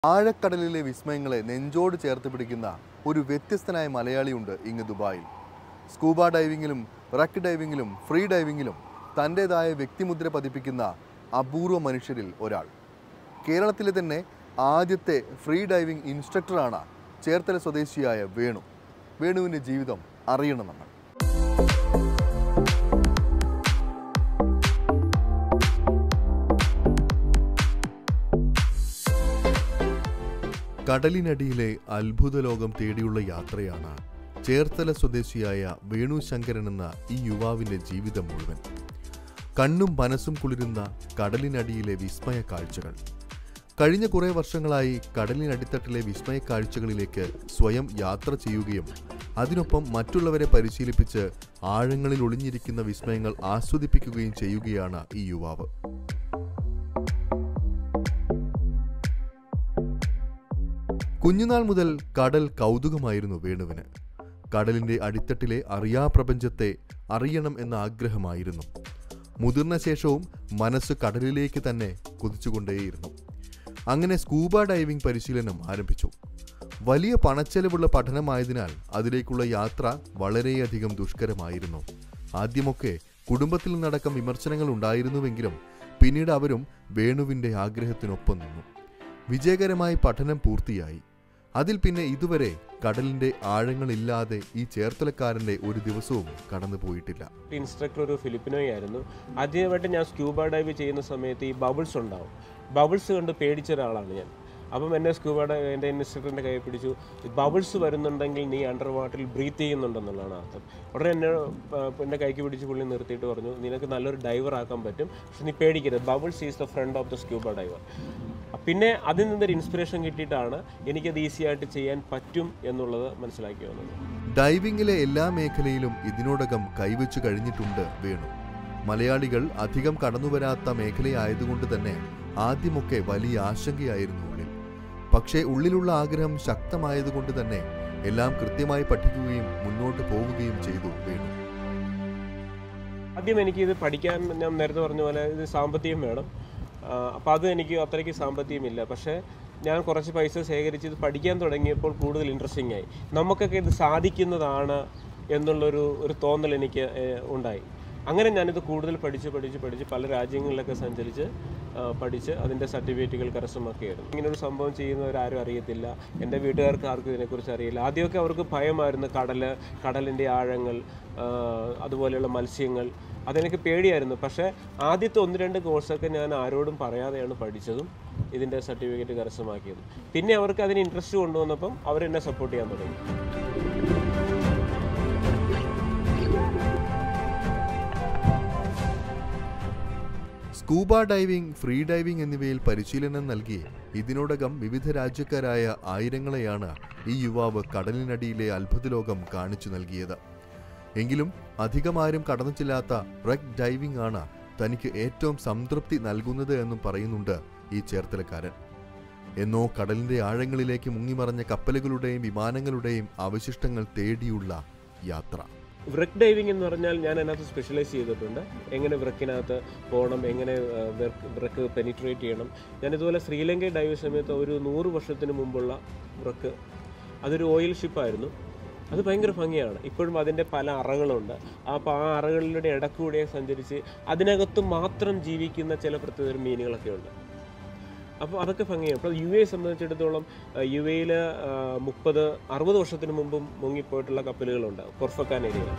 ആഴക്കടലിലെ വിസ്മയങ്ങളെ നെഞ്ചോട് ചേർത്ത് പിടിക്കുന്ന ഒരു വ്യത്യസ്തനായ മലയാളിയുണ്ട് ഇങ്ങ് ദുബായിൽ സ്കൂബ ഡൈവിങ്ങിലും റക്ക് ഡൈവിങ്ങിലും ഫ്രീ ഡൈവിങ്ങിലും തൻ്റേതായ വ്യക്തിമുദ്ര പതിപ്പിക്കുന്ന അപൂർവ മനുഷ്യരിൽ ഒരാൾ കേരളത്തിലെ തന്നെ ആദ്യത്തെ ഫ്രീ ഡൈവിംഗ് ഇൻസ്ട്രക്ടറാണ് ചേർത്തല സ്വദേശിയായ വേണു വേണുവിൻ്റെ ജീവിതം അറിയണം നമ്മൾ കടലിനടിയിലെ അത്ഭുത ലോകം തേടിയുള്ള യാത്രയാണ് ചേർത്തല സ്വദേശിയായ വേണു ശങ്കരൻ എന്ന ഈ യുവാവിന്റെ ജീവിതം മുഴുവൻ കണ്ണും മനസ്സും കുളിരുന്ന കടലിനടിയിലെ വിസ്മയ കാഴ്ചകൾ കഴിഞ്ഞ കുറേ വർഷങ്ങളായി കടലിനടിത്തട്ടിലെ വിസ്മയ കാഴ്ചകളിലേക്ക് സ്വയം യാത്ര ചെയ്യുകയും അതിനൊപ്പം മറ്റുള്ളവരെ പരിശീലിപ്പിച്ച് ആഴങ്ങളിൽ ഒളിഞ്ഞിരിക്കുന്ന വിസ്മയങ്ങൾ ആസ്വദിപ്പിക്കുകയും ചെയ്യുകയാണ് ഈ യുവാവ് കുഞ്ഞുനാൾ മുതൽ കടൽ കൗതുകമായിരുന്നു വേണുവിന് കടലിന്റെ അടിത്തട്ടിലെ അറിയാപ്രപഞ്ചത്തെ അറിയണം എന്ന ആഗ്രഹമായിരുന്നു മുതിർന്ന ശേഷവും മനസ്സ് കടലിലേക്ക് തന്നെ കുതിച്ചുകൊണ്ടേയിരുന്നു അങ്ങനെ സ്കൂബ ഡൈവിംഗ് പരിശീലനം ആരംഭിച്ചു വലിയ പണച്ചെലവുള്ള പഠനമായതിനാൽ അതിലേക്കുള്ള യാത്ര വളരെയധികം ദുഷ്കരമായിരുന്നു ആദ്യമൊക്കെ കുടുംബത്തിൽ നിന്നടക്കം വിമർശനങ്ങൾ ഉണ്ടായിരുന്നുവെങ്കിലും പിന്നീട് അവരും വേണുവിന്റെ ആഗ്രഹത്തിനൊപ്പം നിന്നു വിജയകരമായി പഠനം പൂർത്തിയായി അതിൽ പിന്നെ ഇതുവരെ കടലിന്റെ ആഴങ്ങളില്ലാതെ ഈ ചേർത്തലക്കാരന്റെ ഒരു ദിവസവും കടന്നു പോയിട്ടില്ല ഇൻസ്ട്രക്ടർ ഒരു ഫിലിപ്പിനോയായിരുന്നു ആദ്യമായിട്ട് ഞാൻ സ്ക്യൂബ ഡൈവ് ചെയ്യുന്ന സമയത്ത് ഈ ബബിൾസ് ഉണ്ടാവും ബബിൾസ് കണ്ട് പേടിച്ച ഒരാളാണ് ഞാൻ അപ്പം എന്നെ സ്ക്യൂബ ഡൈവ് എൻ്റെ ഇൻസ്ട്രക്ടറിൻ്റെ കൈ പിടിച്ചു ബബിൾസ് വരുന്നുണ്ടെങ്കിൽ നീ അണ്ടർ വാട്ടറിൽ ബ്രീത്ത് ചെയ്യുന്നുണ്ടെന്നുള്ളതാണ് അർത്ഥം ഉടനെ എന്നെ ആ, എൻ്റെ കൈക്ക് പിടിച്ച് പുള്ളി നിർത്തിയിട്ട് പറഞ്ഞു നിനക്ക് നല്ലൊരു ഡൈവർ ആക്കാൻ പറ്റും പക്ഷെ നീ പേടിക്കരുത് bubbles is the friend of the scuba diver പിന്നെ അതിൽ നിന്നൊരു ഇൻസ്പിറേഷൻ കിട്ടിയിട്ടാണ് എനിക്കത് ഈസി ആയിട്ട് ചെയ്യാൻ പറ്റും എന്നുള്ളത് മനസ്സിലാക്കി വന്നത് ഡൈവിംഗിലെ എല്ലാ മേഖലയിലും ഇതിനോടകം കൈവച്ചു കഴിഞ്ഞിട്ടുണ്ട് വേണു മലയാളികൾ അധികം കടന്നുവരാത്ത മേഖലയായതുകൊണ്ട് തന്നെ ആദ്യമൊക്കെ വലിയ ആശങ്കയായിരുന്നു ഉള്ളിൽ പക്ഷേ ഉള്ളിലുള്ള ആഗ്രഹം ശക്തമായതുകൊണ്ട് തന്നെ എല്ലാം കൃത്യമായി പഠിക്കുകയും മുന്നോട്ട് പോവുകയും ചെയ്തു വേണു ആദ്യം എനിക്ക് ഇത് പഠിക്കാൻ ഞാൻ നേരത്തെ പറഞ്ഞ പോലെ ഇത് സാമ്പത്തികം വേണം അപ്പോൾ അത് എനിക്ക് അത്രയ്ക്ക് സാമ്പത്തികമില്ല പക്ഷേ ഞാൻ കുറച്ച് പൈസ ശേഖരിച്ച് ഇത് പഠിക്കാൻ തുടങ്ങിയപ്പോൾ കൂടുതൽ ഇൻട്രസ്റ്റിംഗ് ആയി നമുക്കൊക്കെ ഇത് സാധിക്കുന്നതാണ് എന്നുള്ളൊരു ഒരു തോന്നൽ എനിക്ക് ഏഹ്, ഉണ്ടായി അങ്ങനെ ഞാനിത് കൂടുതൽ പഠിച്ച് പഠിച്ച് പഠിച്ച് പല രാജ്യങ്ങളിലൊക്കെ സഞ്ചരിച്ച് ആ, പഠിച്ച് അതിൻ്റെ സർട്ടിഫിക്കറ്റുകൾ കരസ്ഥമാക്കിയായിരുന്നു ഇങ്ങനെ ഒരു സംഭവം ചെയ്യുന്നവരാരും അറിയത്തില്ല എൻ്റെ വീട്ടുകാർക്ക് ആർക്കും ഇതിനെക്കുറിച്ച് അറിയില്ല ആദ്യമൊക്കെ അവർക്ക് ഭയമായിരുന്നു കടൽ കടലിൻ്റെ ആഴങ്ങൾ ആ, അതുപോലെയുള്ള മത്സ്യങ്ങൾ അതെനിക്ക് പേടിയായിരുന്നു പക്ഷേ ആദ്യത്തെ ഒന്ന് രണ്ട് കോഴ്സൊക്കെ ഞാൻ ആരോടും പറയാതെയാണ് പഠിച്ചതും ഇതിൻ്റെ സർട്ടിഫിക്കറ്റ് കരസ്ഥമാക്കിയതും പിന്നെ അവർക്ക് അതിന് ഇൻട്രസ്റ്റ് കൊണ്ടുവന്നപ്പം അവരെന്നെ സപ്പോർട്ട് ചെയ്യാൻ തുടങ്ങി സ്കൂബ ഡൈവിംഗ് ഫ്രീ ഡൈവിംഗ് എന്നിവയിൽ പരിശീലനം നൽകി ഇതിനോടകം വിവിധ രാജ്യക്കാരായ ആയിരങ്ങളെയാണ് ഈ യുവാവ് കടലിനടിയിലെ അത്ഭുതലോകം കാണിച്ചു നൽകിയത് എങ്കിലും അധികമാരും കടന്നു ചെല്ലാത്ത റെക് ഡൈവിംഗ് ആണ് തനിക്ക് ഏറ്റവും സംതൃപ്തി നൽകുന്നത് എന്നും പറയുന്നുണ്ട് ഈ ചേർത്തലക്കാരൻ എന്നോ കടലിന്റെ ആഴങ്ങളിലേക്ക് മുങ്ങിമറഞ്ഞ കപ്പലുകളുടെയും വിമാനങ്ങളുടെയും അവശിഷ്ടങ്ങൾ തേടിയുള്ള യാത്ര വ്രക്ക് ഡൈവിംഗ് എന്ന് പറഞ്ഞാൽ ഞാൻ അതിനകത്ത് സ്പെഷ്യലൈസ് ചെയ്തിട്ടുണ്ട് എങ്ങനെ വ്രക്കിനകത്ത് പോകണം എങ്ങനെ വ്രക്ക് പെനിട്രേറ്റ് ചെയ്യണം ഞാൻ ഇതുപോലെ ശ്രീലങ്ക ഡൈവ് സമയത്ത് ഒരു നൂറ് വർഷത്തിന് മുമ്പുള്ള വ്രക്ക് അതൊരു ഓയിൽ ഷിപ്പായിരുന്നു അത് ഭയങ്കര ഭംഗിയാണ് ഇപ്പോഴും അതിൻ്റെ പല അറകളുണ്ട് ആ അപ്പോൾ ആ അറകളിലൂടെ ഇടക്കൂടെ സഞ്ചരിച്ച് അതിനകത്ത് മാത്രം ജീവിക്കുന്ന ചില പ്രത്യേക മീനുകളൊക്കെ ഉണ്ട് അപ്പോൾ അതൊക്കെ ഭംഗിയാണ് അപ്പോൾ യു എ സംബന്ധിച്ചിടത്തോളം യു എയിൽ മുപ്പത് അറുപത് വർഷത്തിന് മുമ്പും മുങ്ങിപ്പോയിട്ടുള്ള കപ്പലുകളുണ്ട് കൊർഫക്കാൻ ഏരിയ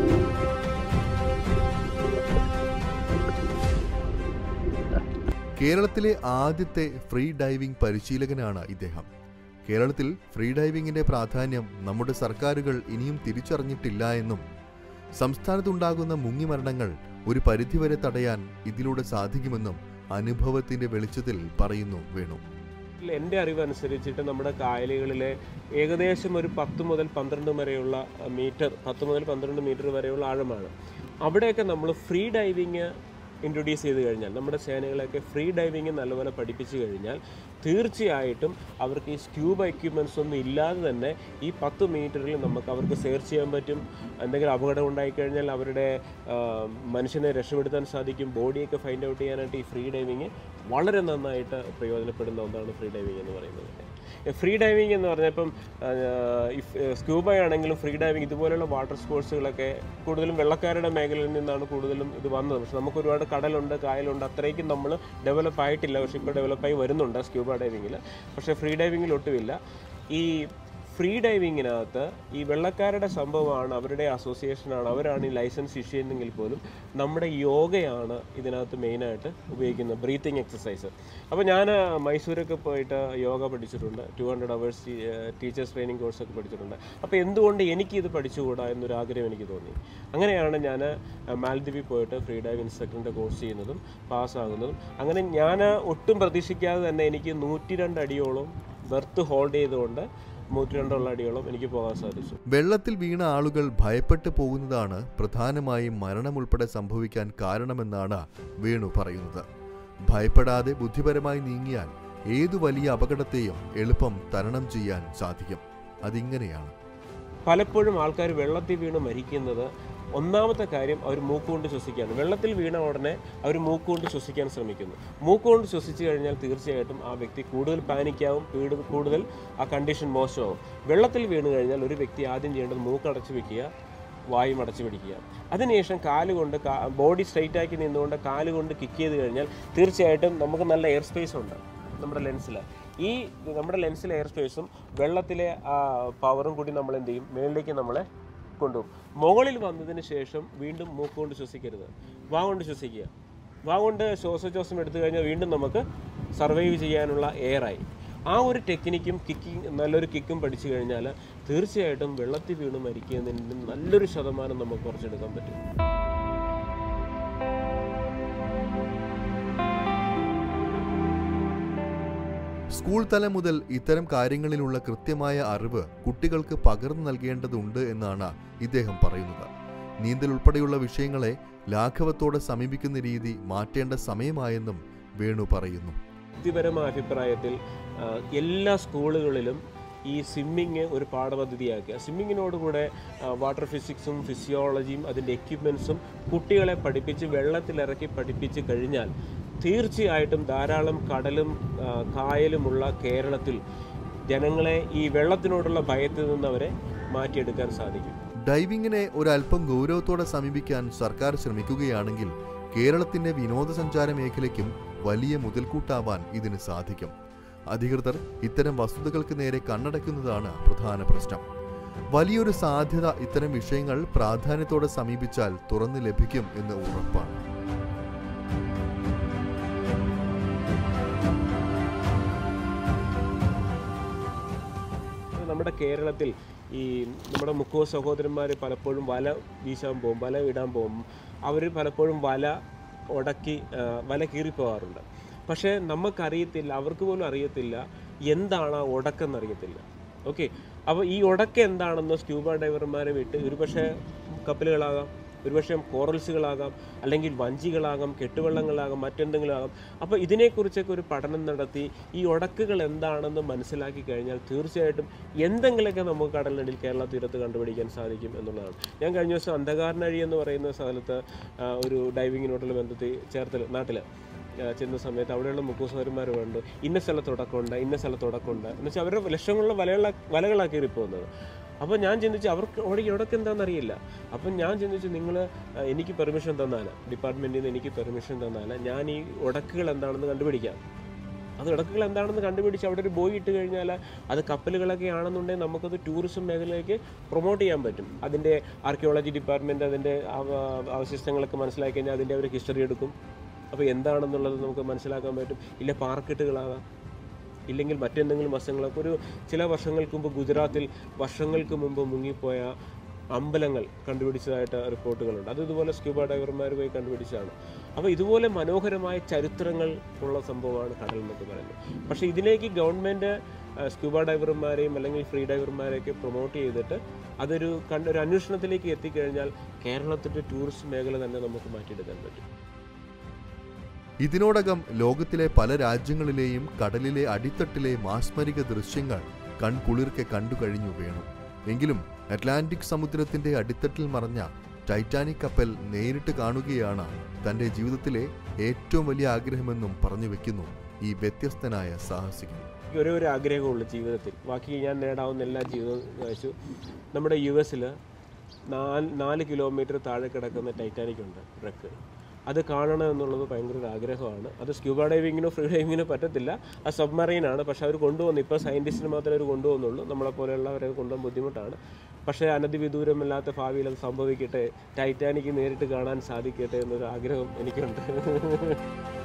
കേരളത്തിലെ ആദ്യത്തെ ഫ്രീ ഡൈവിംഗ് പരിശീലകനാണ് ഇദ്ദേഹം കേരളത്തിൽ ഫ്രീ ഡൈവിംഗിന്റെ പ്രാധാന്യം നമ്മുടെ സർക്കാരുകൾ ഇനിയും തിരിച്ചറിഞ്ഞിട്ടില്ല എന്നും സംസ്ഥാനത്തുണ്ടാകുന്ന മുങ്ങിമരണങ്ങൾ ഒരു പരിധിവരെ തടയാൻ ഇതിലൂടെ സാധിക്കുമെന്നും അനുഭവത്തിന്റെ വെളിച്ചത്തിൽ പറയുന്നു വേണു എൻ്റെ അറിവ് അനുസരിച്ചിട്ട് നമ്മുടെ കായലുകളിലെ ഏകദേശം ഒരു പത്ത് മുതൽ പന്ത്രണ്ട് വരെയുള്ള മീറ്റർ പത്ത് മുതൽ പന്ത്രണ്ട് മീറ്റർ വരെയുള്ള ആഴമാണ് അവിടെയൊക്കെ നമ്മൾ ഫ്രീ ഡൈവിങ് ഇൻട്രൊഡ്യൂസ് ചെയ്ത് കഴിഞ്ഞാൽ നമ്മുടെ സേനകളെയൊക്കെ ഫ്രീ ഡൈവിങ് നല്ലപോലെ പഠിപ്പിച്ചു കഴിഞ്ഞാൽ തീർച്ചയായിട്ടും അവർക്ക് ഈ സ്ക്യൂബ എക്യുപ്മെൻറ്റ്സ് ഒന്നും ഇല്ലാതെ തന്നെ ഈ പത്ത് മീറ്ററിൽ നമുക്ക് അവർക്ക് സെർച്ച് ചെയ്യാൻ പറ്റും എന്തെങ്കിലും അപകടം ഉണ്ടായിക്കഴിഞ്ഞാൽ അവരുടെ ആ, മനുഷ്യനെ രക്ഷപ്പെടുത്താൻ സാധിക്കും ബോഡിയൊക്കെ ഫൈൻഡ് ഔട്ട് ചെയ്യാനായിട്ട് ഈ ഫ്രീ ഡൈവിങ് വളരെ നന്നായിട്ട് പ്രയോജനപ്പെടുന്ന ഒന്നാണ് ഫ്രീ ഡൈവിങ് എന്ന് പറയുന്നത് ഫ്രീ ഡൈവിംഗ് എന്ന് പറഞ്ഞാൽ ഇപ്പം സ്ക്യൂബ ആണെങ്കിലും ഫ്രീ ഡൈവിംഗ് ഇതുപോലെയുള്ള വാട്ടർ സ്പോർട്സുകളൊക്കെ കൂടുതലും വെള്ളക്കാരുടെ മേഖലയിൽ നിന്നാണ് കൂടുതലും ഇത് വന്നത് പക്ഷെ നമുക്ക് ഒരുപാട് കടലുണ്ട് കായലുണ്ട് അത്രയ്ക്കും നമ്മൾ ഡെവലപ്പ് ആയിട്ടില്ല പക്ഷെ ഇപ്പോൾ ഡെവലപ്പായി വരുന്നുണ്ട് സ്ക്യൂബ ഡൈവിങ്ങിൽ പക്ഷേ ഫ്രീ ഡൈവിങ്ങിൽ ഒട്ടുമില്ല ഈ ഫ്രീ ഡൈവിങ്ങിനകത്ത് ഈ വെള്ളക്കാരുടെ സംഭവമാണ് അവരുടെ അസോസിയേഷനാണ് അവരാണ് ഈ ലൈസൻസ് ഇഷ്യൂ ചെയ്യുന്നെങ്കിൽ പോലും നമ്മുടെ യോഗയാണ് ഇതിനകത്ത് മെയിനായിട്ട് ഉപയോഗിക്കുന്നത് ബ്രീത്തിങ് എക്സസൈസ് അപ്പോൾ ഞാൻ മൈസൂരൊക്കെ പോയിട്ട് യോഗ പഠിച്ചിട്ടുണ്ട് two hundred hours teachers training കോഴ്സൊക്കെ പഠിച്ചിട്ടുണ്ട് അപ്പോൾ എന്തുകൊണ്ട് എനിക്കിത് പഠിച്ചുകൂടാ എന്നൊരു ആഗ്രഹം എനിക്ക് തോന്നി അങ്ങനെയാണ് ഞാൻ മാലദ്വീപിൽ പോയിട്ട് ഫ്രീ ഡൈവ് ഇൻസ്ട്രക്ടറിൻ്റെ കോഴ്സ് ചെയ്യുന്നതും പാസ്സാകുന്നതും അങ്ങനെ ഞാൻ ഒട്ടും പ്രതീക്ഷിക്കാതെ തന്നെ എനിക്ക് നൂറ്റി രണ്ട് അടിയോളം ബെർത്ത് ഹോൾഡ് ചെയ്തുകൊണ്ട് നൂറ്റി രണ്ടുള്ള അടിയോളം എനിക്ക് പോകാൻ സാധിച്ചു വെള്ളത്തിൽ വീണ ആളുകൾ ഭയപ്പെട്ടു പോകുന്നതാണ് പ്രധാനമായും മരണമുൾപ്പെടെ സംഭവിക്കാൻ കാരണമെന്നാണ് വേണു പറയുന്നത് ഭയപ്പെടാതെ ബുദ്ധിപരമായി നീങ്ങിയാൽ ഏതു വലിയ അപകടത്തെയും എളുപ്പം തരണം ചെയ്യാൻ സാധിക്കും അതിങ്ങനെയാണ് പലപ്പോഴും ആൾക്കാർ വെള്ളത്തിൽ വീണ് മരിക്കുന്നത് ഒന്നാമത്തെ കാര്യം അവർ മൂക്കുകൊണ്ട് ശ്വസിക്കുകയാണ് വെള്ളത്തിൽ വീണ ഉടനെ അവർ മൂക്കുകൊണ്ട് ശ്വസിക്കാൻ ശ്രമിക്കുന്നു മൂക്കുകൊണ്ട് ശ്വസിച്ചു കഴിഞ്ഞാൽ തീർച്ചയായിട്ടും ആ വ്യക്തി കൂടുതൽ പാനിക്കാവും കൂടുതൽ കൂടുതൽ ആ കണ്ടീഷൻ മോശമാവും വെള്ളത്തിൽ വീണ് കഴിഞ്ഞാൽ ഒരു വ്യക്തി ആദ്യം ചെയ്യേണ്ടത് മൂക്കടച്ചു വെക്കുക വായും അടച്ചു പിടിക്കുക അതിനുശേഷം കാലുകൊണ്ട് ബോഡി സ്ട്രൈറ്റ് ആക്കി നിന്നുകൊണ്ട് കാലുകൊണ്ട് കിക്ക് ചെയ്ത് കഴിഞ്ഞാൽ തീർച്ചയായിട്ടും നമുക്ക് നല്ല എയർ സ്പേസ് ഉണ്ട് നമ്മുടെ ലെൻസിൽ ഈ നമ്മുടെ ലെൻസിലെ എയർ സ്പേസും വെള്ളത്തിലെ ആ പവറും കൂടി നമ്മൾ എന്ത് ചെയ്യും മേളിലേക്ക് നമ്മളെ കൊണ്ടുപോകും മുകളിൽ വന്നതിന് ശേഷം വീണ്ടും മൂക്കുകൊണ്ട് ശ്വസിക്കരുത് വാ കൊണ്ട് ശ്വസിക്കുക വാ കൊണ്ട് ശ്വാസോച്ഛ്വാസം എടുത്തു കഴിഞ്ഞാൽ വീണ്ടും നമുക്ക് സർവൈവ് ചെയ്യാനുള്ള എയറായി ആ ഒരു ടെക്നിക്കും കിക്കിങ് നല്ലൊരു കിക്കും പഠിച്ചു കഴിഞ്ഞാൽ തീർച്ചയായിട്ടും വെള്ളത്തിൽ വീണ് മരിക്കുന്നതിന് നല്ലൊരു ശതമാനം നമുക്ക് കുറച്ചെടുക്കാൻ പറ്റും സ്കൂൾ തലം മുതൽ ഇത്തരം കാര്യങ്ങളിലുള്ള കൃത്യമായ അറിവ് കുട്ടികൾക്ക് പകർന്നു നൽകേണ്ടതുണ്ട് എന്നാണ് ഇദ്ദേഹം പറയുന്നത് നീന്തൽ ഉൾപ്പെടെയുള്ള വിഷയങ്ങളെ ലാഘവത്തോടെ സമീപിക്കുന്ന രീതി മാറ്റേണ്ട സമയമായെന്നും വേണു പറയുന്നു വ്യക്തിപരമായ അഭിപ്രായത്തിൽ ആ, എല്ലാ സ്കൂളുകളിലും ഈ സ്വിമ്മിങ് ഒരു പാഠപദ്ധതിയാക്കുക സ്വിമ്മിങ്ങിനോടുകൂടെ വാട്ടർ ഫിസിക്സും ഫിസിയോളജിയും അതിൻ്റെ എക്യുപ്മെൻസും കുട്ടികളെ പഠിപ്പിച്ച് വെള്ളത്തിലിറക്കി പഠിപ്പിച്ച് കഴിഞ്ഞാൽ തീർച്ചയായിട്ടും ധാരാളം കടലും ആ, കായലുമുള്ള കേരളത്തിൽ ജനങ്ങളെ ഈ വെള്ളത്തിനോടുള്ള ഭയത്തിൽ നിന്ന് അവരെ മാറ്റിയെടുക്കാൻ സാധിക്കും ഡൈവിങ്ങിനെ ഒരല്പം ഗൗരവത്തോടെ സമീപിക്കാൻ സർക്കാർ ശ്രമിക്കുകയാണെങ്കിൽ കേരളത്തിന്റെ വിനോദസഞ്ചാര മേഖലയ്ക്കും വലിയ മുതൽക്കൂട്ടാവാൻ ഇതിന് സാധിക്കും അധികൃതർ ഇത്തരം വസ്തുതകൾക്ക് നേരെ കണ്ണടയ്ക്കുന്നതാണ് പ്രധാന പ്രശ്നം വലിയൊരു സാധ്യത ഇത്തരം വിഷയങ്ങൾ പ്രാധാന്യത്തോടെ സമീപിച്ചാൽ തുറന്നു ലഭിക്കും എന്ന് ഉറപ്പാണ് നമ്മുടെ കേരളത്തിൽ ഈ നമ്മുടെ മുക്കോ സഹോദരന്മാർ പലപ്പോഴും വല വീശാൻ പോകും വല ഇടാൻ പോകും അവർ പലപ്പോഴും വല ഉടക്കി ആ, വല കീറിപ്പോകാറുണ്ട് പക്ഷേ നമുക്കറിയത്തില്ല അവർക്ക് പോലും അറിയത്തില്ല എന്താണ് ആ ഉടക്കെന്നറിയത്തില്ല ഓക്കെ അപ്പോൾ ഈ ഉടക്ക എന്താണെന്ന് സ്ക്യൂബ ഡൈവർമാരെ വിട്ട് ഒരുപക്ഷെ കപ്പലുകളാകാം ഒരുപക്ഷെ കോറൽസുകളാകാം അല്ലെങ്കിൽ വഞ്ചികളാകാം കെട്ടുവള്ളങ്ങളാകാം മറ്റെന്തെങ്കിലും ആകാം അപ്പോൾ ഇതിനെക്കുറിച്ചൊക്കെ ഒരു പഠനം നടത്തി ഈ ഉടക്കുകൾ എന്താണെന്ന് മനസ്സിലാക്കി കഴിഞ്ഞാൽ തീർച്ചയായിട്ടും എന്തെങ്കിലുമൊക്കെ നമുക്ക് കടലിനടിയിൽ കേരള തീരത്ത് കണ്ടുപിടിക്കാൻ സാധിക്കും എന്നുള്ളതാണ് ഞാൻ കഴിഞ്ഞ ദിവസം അന്ധകാരനഴി എന്ന് പറയുന്ന സ്ഥലത്ത് ആ, ഒരു ഡൈവിങ്ങിനോടുള്ള ബന്ധത്തിൽ ചേർത്തൽ നാട്ടിൽ ചെന്ന സമയത്ത് അവിടെയുള്ള മുക്കുസോരന്മാർ വേണ്ട ഇന്ന സ്ഥലത്ത് ഉടക്കമുണ്ട് ഇന്ന സ്ഥലത്ത് ഉടക്കമുണ്ട് എന്ന് വെച്ചാൽ അവരുടെ ലക്ഷങ്ങളുള്ള വലകള വലകളാണ് കയറിപ്പോകുന്നത് അപ്പോൾ ഞാൻ ചിന്തിച്ചു അവർക്ക് അവിടെ ഇടയ്ക്ക് എന്താണെന്ന് അറിയില്ല അപ്പം ഞാൻ ചിന്തിച്ചു നിങ്ങൾ എനിക്ക് പെർമിഷൻ തന്നാൽ ഡിപ്പാർട്ട്മെൻറ്റിൽ നിന്ന് എനിക്ക് പെർമിഷൻ തന്നാൽ ഞാൻ ഈ ഉടക്കുകൾ എന്താണെന്ന് കണ്ടുപിടിക്കാം അത് ഇടക്കുകൾ എന്താണെന്ന് കണ്ടുപിടിച്ച് അവിടെ ഒരു ബോയ് ഇട്ട് കഴിഞ്ഞാൽ അത് കപ്പലുകളൊക്കെ ആണെന്നുണ്ടെങ്കിൽ നമുക്കത് ടൂറിസം മേഖലയിലേക്ക് പ്രൊമോട്ട് ചെയ്യാൻ പറ്റും അതിൻ്റെ ആർക്കിയോളജി ഡിപ്പാർട്ട്മെൻറ്റ് അതിൻ്റെ അവ- അവശിഷ്ടങ്ങളൊക്കെ മനസ്സിലാക്കി കഴിഞ്ഞാൽ അതിൻ്റെ അവർ ഹിസ്റ്ററി എടുക്കും അപ്പോൾ എന്താണെന്നുള്ളത് നമുക്ക് മനസ്സിലാക്കാൻ പറ്റും ഇല്ല പാർക്കെട്ടുകളാകാം ഇല്ലെങ്കിൽ മറ്റെന്തെങ്കിലും വശങ്ങളൊക്കെ ഒരു ചില വർഷങ്ങൾക്ക് മുമ്പ് ഗുജറാത്തിൽ വർഷങ്ങൾക്ക് മുമ്പ് മുങ്ങിപ്പോയ അമ്പലങ്ങൾ കണ്ടുപിടിച്ചതായിട്ട് റിപ്പോർട്ടുകളുണ്ട് അത് ഇതുപോലെ സ്ക്യൂബ ഡൈവർമാർ പോയി കണ്ടുപിടിച്ചതാണ് അപ്പോൾ ഇതുപോലെ മനോഹരമായ ചരിത്രങ്ങൾ ഉള്ള സംഭവമാണ് കടൽ എന്നൊക്കെ പറയുന്നത് പക്ഷേ ഇതിലേക്ക് ഗവൺമെൻറ് സ്ക്യൂബ ഡൈവർമാരെയും അല്ലെങ്കിൽ ഫ്രീ ഡൈവർമാരെയൊക്കെ പ്രൊമോട്ട് ചെയ്തിട്ട് അതൊരു കണ്ട് ഒരു അന്വേഷണത്തിലേക്ക് എത്തിക്കഴിഞ്ഞാൽ കേരളത്തിൻ്റെ ടൂറിസ്റ്റ് മേഖല തന്നെ നമുക്ക് മാറ്റിയെടുക്കാൻ പറ്റും ഇതിനോടകം ലോകത്തിലെ പല രാജ്യങ്ങളിലെയും കടലിലെ അടിത്തട്ടിലെ മാസ്മരിക ദൃശ്യങ്ങൾ കൺകുളിർക്കെ കണ്ടു കഴിഞ്ഞു വേണു എങ്കിലും അറ്റ്ലാന്റിക് സമുദ്രത്തിന്റെ അടിത്തട്ടിൽ മറഞ്ഞ ടൈറ്റാനിക് കപ്പൽ നേരിട്ട് കാണുകയാണ് തന്റെ ജീവിതത്തിലെ ഏറ്റവും വലിയ ആഗ്രഹമെന്നും പറഞ്ഞു വെക്കുന്നു ഈ വ്യത്യസ്തനായ സാഹസികൻ എനിക്ക് ഒരേ ഒരു ആഗ്രഹമുള്ളൂ ജീവിതത്തിൽ ബാക്കി ഞാൻ നേടാവുന്ന എല്ലാ ജീവിതവും കഴിച്ചു നമ്മുടെ യു എസിൽ നാല് നാല് കിലോമീറ്റർ താഴെ കിടക്കുന്ന ടൈറ്റാനിക് ഉണ്ട് wreck. അത് കാണണം എന്നുള്ളത് ഭയങ്കര ഒരു ആഗ്രഹമാണ് അത് സ്ക്യൂബ ഡൈവിങ്ങിനോ ഫ്രീ ഡൈവിങ്ങിനോ പറ്റത്തില്ല അത് സബ്മറീൻ ആണ് പക്ഷെ അവർ കൊണ്ടുവന്നു ഇപ്പോൾ സയൻറ്റിസ്റ്റിന് മാത്രമേ അവർ കൊണ്ടുപോകുന്നുള്ളൂ നമ്മളെ പോലെയുള്ളവരെ കൊണ്ടുപോകാൻ ബുദ്ധിമുട്ടാണ് പക്ഷേ അനധിവിദൂരമില്ലാത്ത ഭാവിയിൽ അത് സംഭവിക്കട്ടെ ടൈറ്റാനിക് നേരിട്ട് കാണാൻ സാധിക്കട്ടെ എന്നൊരു ആഗ്രഹം എനിക്കുണ്ട്